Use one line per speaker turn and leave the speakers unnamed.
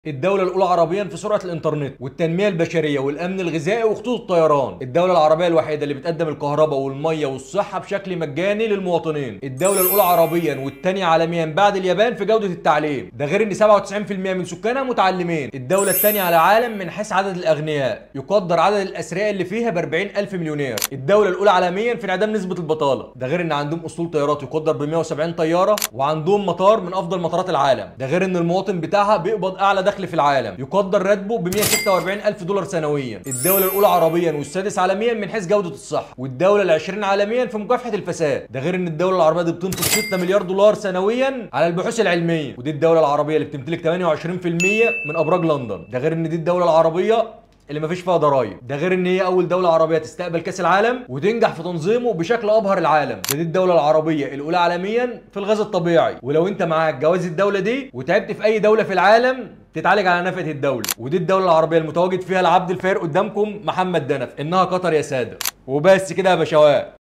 الدولة الأولى عربيا في سرعة الإنترنت والتنمية البشرية والأمن الغذائي وخطوط الطيران، الدولة العربية الوحيدة اللي بتقدم الكهرباء والمية والصحة بشكل مجاني للمواطنين، الدولة الأولى عربيا والثانية عالميا بعد اليابان في جودة التعليم، ده غير إن 97% من سكانها متعلمين، الدولة الثانية على العالم من حيث عدد الأغنياء، يقدر عدد الأثرياء اللي فيها ب 40 ألف مليونير، الدولة الأولى عالميا في انعدام نسبة البطالة، ده غير إن عندهم أسطول طيارات يقدر ب 170 طيارة وعندهم مطار من أفضل مطارات العالم، ده غير إن المواطن بتاعها بيقبض أعلى دخل في العالم يقدر راتبه ب 146 ألف دولار سنويا الدولة الأولى عربيا والسادس عالميا من حيث جودة الصحة والدولة العشرين عالميا في مكافحة الفساد ده غير إن الدولة العربية دي بتنفق 6 مليار دولار سنويا على البحوث العلمية ودي الدولة العربية اللي بتمتلك 28% من أبراج لندن ده غير إن دي الدولة العربية اللي مفيش فيها ضرايب ده غير ان هي اول دوله عربيه تستقبل كاس العالم وتنجح في تنظيمه بشكل ابهر العالم ده دي الدوله العربيه الاولى عالميا في الغاز الطبيعي ولو انت معاك جواز الدوله دي وتعبت في اي دوله في العالم تتعالج على نفقه الدوله ودي الدوله العربيه المتواجد فيها العبد الفقير قدامكم محمد دنف انها قطر يا ساده وبس كده يا بشوات